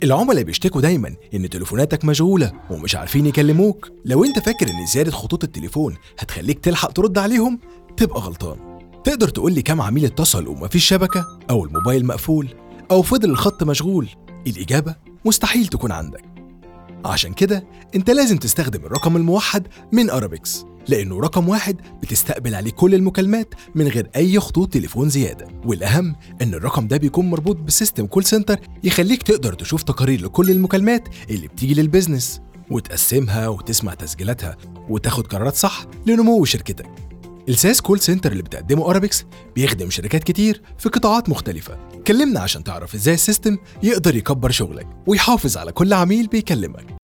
العملاء بيشتكوا دايما ان تليفوناتك مشغوله ومش عارفين يكلموك لو انت فاكر ان زياده خطوط التليفون هتخليك تلحق ترد عليهم تبقى غلطان تقدر تقول لي كام عميل اتصل ومفيش شبكه او الموبايل مقفول او فضل الخط مشغول الاجابه مستحيل تكون عندك عشان كده انت لازم تستخدم الرقم الموحد من ارابيكس لانه رقم واحد بتستقبل عليه كل المكالمات من غير اي خطوط تليفون زياده والاهم ان الرقم ده بيكون مربوط بسيستم كول سنتر يخليك تقدر تشوف تقارير لكل المكالمات اللي بتيجي للبيزنس وتقسمها وتسمع تسجيلاتها وتاخد قرارات صح لنمو شركتك الساس كول سنتر اللي بتقدمه ارابيكس بيخدم شركات كتير في قطاعات مختلفة كلمنا عشان تعرف ازاي السيستم يقدر يكبر شغلك ويحافظ على كل عميل بيكلمك